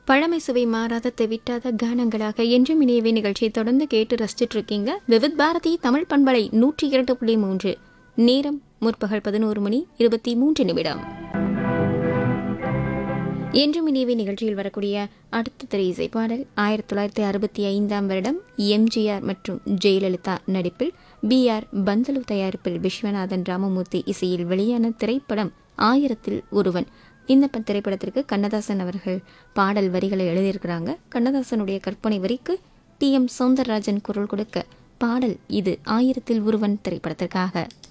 பழமை சுவை மாறாத தெவிட்டாத கானங்களாக என்றும் இணையவே நிகழ்ச்சியை தொடர்ந்து கேட்டு ரசிச்சிட்டு இருக்கீங்க விவித் பாரதி தமிழ் பண்பலை நூற்றி இரண்டு புள்ளி மூன்று நேரம் முற்பகல் பதினோரு மணி இருபத்தி மூன்று நிமிடம் என்றும் இணையவே நிகழ்ச்சியில் வரக்கூடிய அடுத்த திரை இசை பாடல் ஆயிரத்தி தொள்ளாயிரத்தி அறுபத்தி ஐந்தாம் வருடம் எம்ஜிஆர் மற்றும் ஜெயலலிதா நடிப்பில் பி ஆர் பந்தலு தயாரிப்பில் விஸ்வநாதன் ராமமூர்த்தி இசையில் வெளியான திரைப்படம் ஆயிரத்தில் ஒருவன் இந்த ப- திரைப்படத்திற்கு கண்ணதாசன் அவர்கள் பாடல் வரிகளை எழுதியிருக்கிறாங்க கண்ணதாசனுடைய கற்பனை வரிக்கு டி எம் சௌந்தரராஜன் குரல் கொடுக்க பாடல் இது ஆயிரத்தில் ஒருவன் திரைப்படத்திற்காக